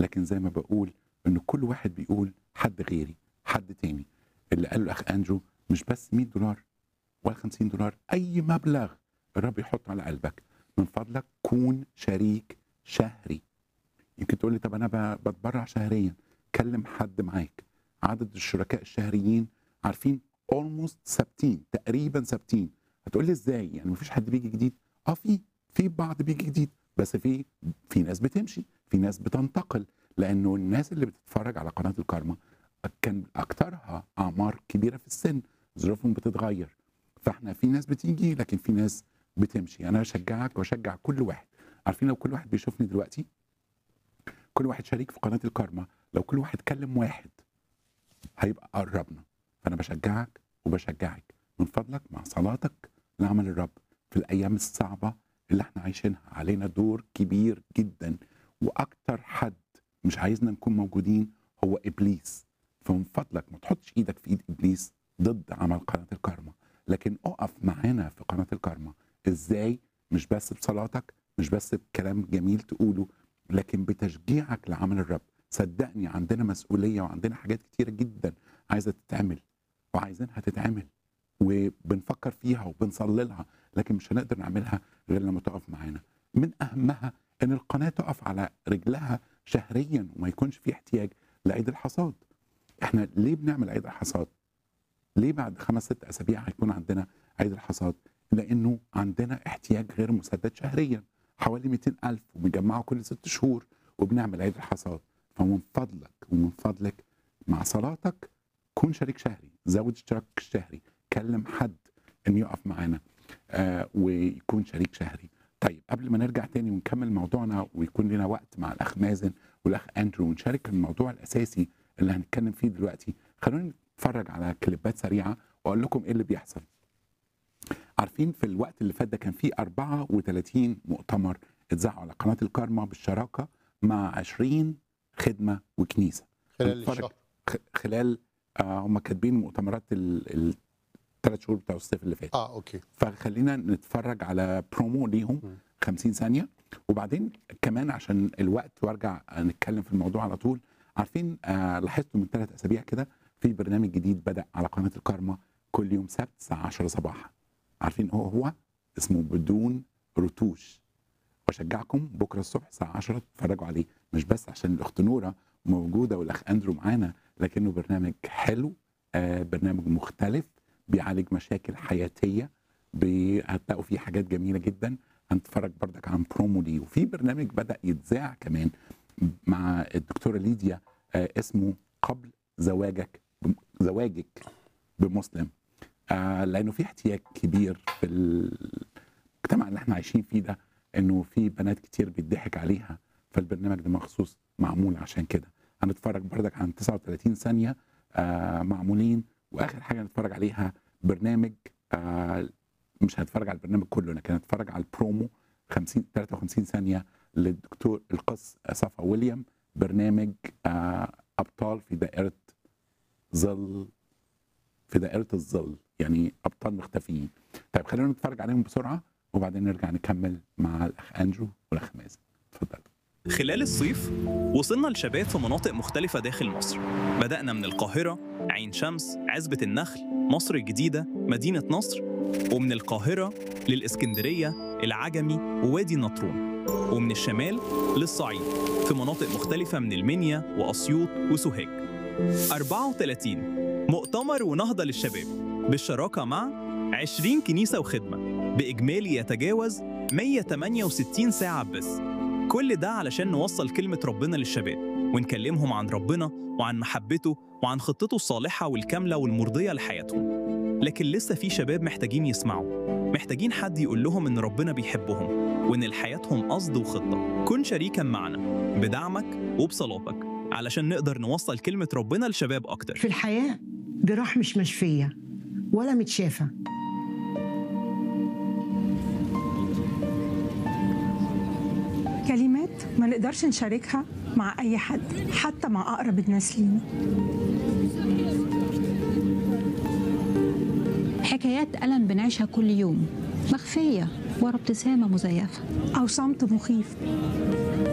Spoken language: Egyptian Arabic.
لكن زي ما بقول ان كل واحد بيقول حد غيري حد تاني اللي قاله الاخ انجو مش بس 100 دولار ولا 50 دولار اي مبلغ الرب يحطه على قلبك من فضلك كون شريك شهري يمكن تقول لي طب انا ب- بتبرع شهريا كلم حد معاك عدد الشركاء الشهريين عارفين اولموست ثابتين تقريبا ثابتين هتقول لي ازاي يعني مفيش حد بيجي جديد اه في في بعض بيجي جديد بس في في ناس بتمشي في ناس بتنتقل لانه الناس اللي بتتفرج على قناه الكارما كان اكثرها اعمار كبيره في السن ظروفهم بتتغير فاحنا في ناس بتيجي لكن في ناس بتمشي انا بشجعك واشجع كل واحد عارفين لو كل واحد بيشوفني دلوقتي كل واحد شريك في قناه الكارما لو كل واحد كلم واحد هيبقى قربنا فانا بشجعك وبشجعك من فضلك مع صلاتك لعمل الرب في الايام الصعبه اللي احنا عايشينها علينا دور كبير جدا واكتر حد مش عايزنا نكون موجودين هو ابليس فمن فضلك ما تحطش ايدك في ايد ابليس ضد عمل قناه الكارما لكن اقف معانا في قناه الكارما ازاي مش بس بصلاتك مش بس بكلام جميل تقوله لكن بتشجيعك لعمل الرب صدقني عندنا مسؤوليه وعندنا حاجات كتيره جدا عايزه تتعمل وعايزينها تتعمل وبنفكر فيها وبنصلي لها لكن مش هنقدر نعملها غير لما تقف معانا من اهمها ان القناه تقف على رجلها شهريا وما يكونش في احتياج لعيد الحصاد احنا ليه بنعمل عيد الحصاد ليه بعد خمس ست اسابيع هيكون عندنا عيد الحصاد لانه عندنا احتياج غير مسدد شهريا حوالي 200 ألف وبنجمعه كل ست شهور وبنعمل عيد الحصاد فمن فضلك ومن فضلك مع صلاتك كون شريك شهري زود اشتراك الشهري كلم حد انه يقف معانا آه ويكون شريك شهري طيب قبل ما نرجع تاني ونكمل موضوعنا ويكون لنا وقت مع الاخ مازن والاخ اندرو ونشارك الموضوع الاساسي اللي هنتكلم فيه دلوقتي خلونا نتفرج على كليبات سريعه واقول لكم ايه اللي بيحصل عارفين في الوقت اللي فات ده كان في 34 مؤتمر اتذاعوا على قناه الكارما بالشراكه مع 20 خدمه وكنيسه خلال هنتفرج الشهر خ- خلال آه هم كاتبين مؤتمرات الثلاث شهور بتوع الصيف اللي فات اه اوكي فخلينا نتفرج على برومو ليهم مم. 50 ثانيه وبعدين كمان عشان الوقت وارجع نتكلم في الموضوع على طول عارفين آه لاحظتوا من ثلاث اسابيع كده في برنامج جديد بدا على قناه الكارما كل يوم سبت الساعه 10 صباحا عارفين هو هو اسمه بدون رتوش واشجعكم بكره الصبح الساعه 10 تتفرجوا عليه مش بس عشان الاخت نوره موجوده والاخ اندرو معانا لكنه برنامج حلو آه برنامج مختلف بيعالج مشاكل حياتيه بي- هتلاقوا فيه حاجات جميله جدا هنتفرج بردك عن برومو ليه وفي برنامج بدا يتذاع كمان مع الدكتوره ليديا آه اسمه قبل زواجك زواجك بمسلم آه لانه في احتياج كبير في المجتمع اللي احنا عايشين فيه ده انه في بنات كتير بيضحك عليها فالبرنامج ده مخصوص معمول عشان كده هنتفرج بردك عن 39 ثانيه آه معمولين واخر حاجه هنتفرج عليها برنامج آه مش هنتفرج على البرنامج كله لكن هنتفرج على البرومو 50 53 ثانيه للدكتور القس صفا ويليام برنامج آه ابطال في دائره ظل في دائره الظل يعني ابطال مختفيين طيب خلينا نتفرج عليهم بسرعه وبعدين نرجع نكمل مع الاخ اندرو والاخ مازن اتفضل خلال الصيف وصلنا لشباب في مناطق مختلفة داخل مصر بدأنا من القاهرة، عين شمس، عزبة النخل، مصر الجديدة، مدينة نصر ومن القاهرة للإسكندرية، العجمي ووادي النطرون ومن الشمال للصعيد في مناطق مختلفة من المنيا وأسيوط وسوهاج 34 مؤتمر ونهضة للشباب بالشراكة مع 20 كنيسة وخدمة بإجمالي يتجاوز 168 ساعة بس كل ده علشان نوصل كلمة ربنا للشباب ونكلمهم عن ربنا وعن محبته وعن خطته الصالحة والكاملة والمرضية لحياتهم لكن لسه في شباب محتاجين يسمعوا محتاجين حد يقول لهم إن ربنا بيحبهم وإن لحياتهم قصد وخطة كن شريكا معنا بدعمك وبصلاتك علشان نقدر نوصل كلمة ربنا لشباب أكتر في الحياة جراح مش مشفية ولا متشافة كلمات ما نقدرش نشاركها مع أي حد حتى مع أقرب الناس لينا حكايات ألم بنعيشها كل يوم مخفية ورا ابتسامة مزيفة أو صمت مخيف